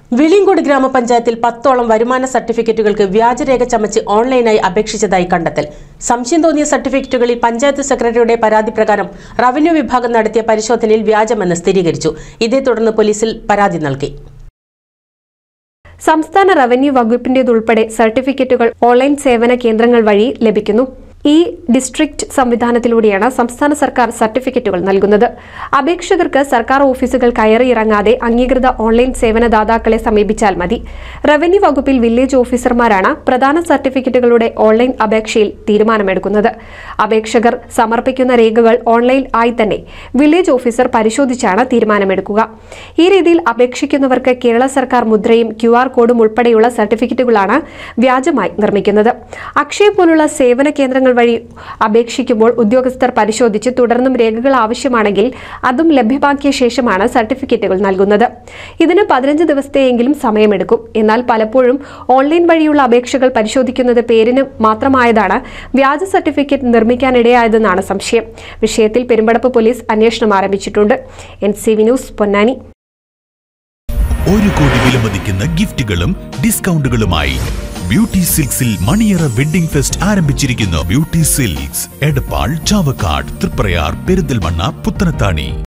വിളിയങ്കോട് ഗ്രാമപഞ്ചായത്തിൽ പത്തോളം വരുമാന സർട്ടിഫിക്കറ്റുകൾക്ക് വ്യാജരേഖ ചമച്ച് ഓൺലൈനായി അപേക്ഷിച്ചതായി കണ്ടെത്തൽ സംശയം തോന്നിയ സർട്ടിഫിക്കറ്റുകളിൽ പഞ്ചായത്ത് സെക്രട്ടറിയുടെ പരാതി പ്രകാരം റവന്യൂ വിഭാഗം നടത്തിയ പരിശോധനയിൽ വ്യാജമെന്ന് സ്ഥിരീകരിച്ചു ഇതേ തുടർന്ന് പോലീസിൽ പരാതി നൽകി സംസ്ഥാന റവന്യൂ വകുപ്പിന്റേതുൾപ്പെടെ സർട്ടിഫിക്കറ്റുകൾ ഓൺലൈൻ സേവന കേന്ദ്രങ്ങൾ വഴി ലഭിക്കുന്നു ഈ ഡിസ്ട്രിക്ട് സംവിധാനത്തിലൂടെയാണ് സംസ്ഥാന സർക്കാർ സർട്ടിഫിക്കറ്റുകൾ നൽകുന്നത് അപേക്ഷകർക്ക് സർക്കാർ ഓഫീസുകൾ കയറിയിറങ്ങാതെ അംഗീകൃത ഓൺലൈൻ സേവനദാതാക്കളെ സമീപിച്ചാൽ മതി റവന്യൂ വകുപ്പിൽ വില്ലേജ് ഓഫീസർമാരാണ് പ്രധാന സർട്ടിഫിക്കറ്റുകളുടെ ഓൺലൈൻ അപേക്ഷയിൽ തീരുമാനമെടുക്കുന്നത് അപേക്ഷകർ സമർപ്പിക്കുന്ന രേഖകൾ ഓൺലൈൻ ആയി തന്നെ വില്ലേജ് ഓഫീസർ പരിശോധിച്ചാണ് തീരുമാനമെടുക്കുക ഈ രീതിയിൽ അപേക്ഷിക്കുന്നവർക്ക് കേരള സർക്കാർ മുദ്രയും ക്യു ആർ കോഡും ഉൾപ്പെടെയുള്ള സർട്ടിഫിക്കറ്റുകളാണ് വ്യാജമായി നിർമ്മിക്കുന്നത് അക്ഷയ പോലുള്ള സേവന കേന്ദ്രങ്ങൾ വഴി അപേക്ഷിക്കുമ്പോൾ ഉദ്യോഗസ്ഥർ പരിശോധിച്ച് തുടർന്നും രേഖകൾ ആവശ്യമാണെങ്കിൽ അതും ലഭ്യമാക്കിയ ശേഷമാണ് സർട്ടിഫിക്കറ്റുകൾ നൽകുന്നത് ഇതിന് പതിനഞ്ച് ദിവസത്തെയെങ്കിലും സമയമെടുക്കും എന്നാൽ പലപ്പോഴും ഓൺലൈൻ വഴിയുള്ള അപേക്ഷകൾ പരിശോധിക്കുന്നത് പേരിന് മാത്രമായതാണ് വ്യാജ സർട്ടിഫിക്കറ്റ് നിർമ്മിക്കാനിടയായതെന്നാണ് സംശയം വിഷയത്തിൽ പെരുമ്പടപ്പ് പോലീസ് അന്വേഷണം ആരംഭിച്ചിട്ടുണ്ട് N C V news Ponnani ഒരു കോടി വിലമതിക്കുന്ന ഗിഫ്റ്റുകളും ഡിസ്കൗണ്ടുകളുമായി ബ്യൂട്ടി സിൽക്സിൽ മണിയറ വെഡിംഗ് ഫെസ്റ്റ് ആരംഭിച്ചിരിക്കുന്നു ബ്യൂട്ടി സിൽക്സ് എടപ്പാൾ ചാവക്കാട് തൃപ്രയാർ പെരിന്തൽമണ്ണ പുത്തനത്താണി